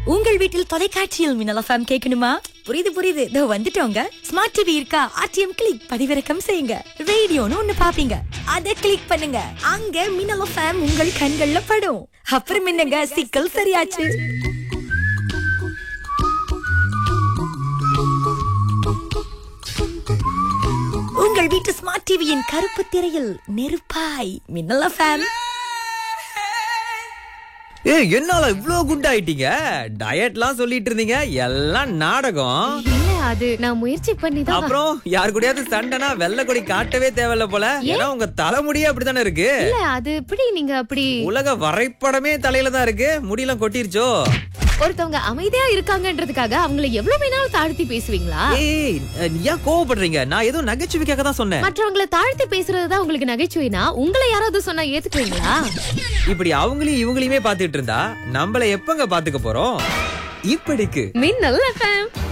உங்கள் வீட்டில் தொலைக்காட்சியில் மின்னல் எஃப்எம் கேட்கணுமா புரியுது புரியுது இதோ வந்துட்டோங்க ஸ்மார்ட் டிவி இருக்கா ஆர்டிஎம் கிளிக் பதிவிறக்கம் செய்யுங்க ரேடியோன்னு ஒண்ணு பாப்பீங்க அத கிளிக் பண்ணுங்க அங்க மின்னல் எஃப்எம் உங்கள் கண்கள்ல படும் அப்புறம் என்னங்க சிக்கல் சரியாச்சு உங்கள் வீட்டு ஸ்மார்ட் டிவியின் கருப்பு திரையில் நெருப்பாய் மின்னல் எஃப்எம் ஏய் என்னால இவ்ளோ குண்டாயிட்டீங்க டயட்லாம் சொல்லிட்டு இருந்தீங்க எல்லாம் நாடகம் இல்ல அது நான் முயற்சி பண்ணி தான் அப்புறம் யாரு கூடயாவது சண்டைனா வெள்ளை கொடி காட்டவே தேவையில்ல போல ஏன்னா உங்க தலைமுடியே அப்படித்தானே இருக்கு இல்ல அது எப்படி நீங்க அப்படி உலக வரைபடமே தலையில தான் இருக்கு முடியெல்லாம் கொட்டிருச்சோ ஒருத்தவங்க அமைதியா இருக்காங்கன்றதுக்காக அவங்கள எவ்வளவு வேணாலும் தாழ்த்தி பேசுவீங்களா ஏய் அஹ், ஏன் கோவப்படுறீங்க நான் ஏதோ நகைச்சுவைக்காக தான் சொன்னேன் மற்றவங்கள தாழ்த்தி பேசுறதுதான் உங்களுக்கு நகைச்சுவைனா உங்களை யாராவது சொன்னா ஏத்துக்குவீங்களா இப்படி அவங்களையும் இவங்களையுமே பாத்துட்டு இருந்தா நம்மள எப்பங்க பாத்துக்க போறோம் இப்படிக்கு மின்னல் எஃப்எம்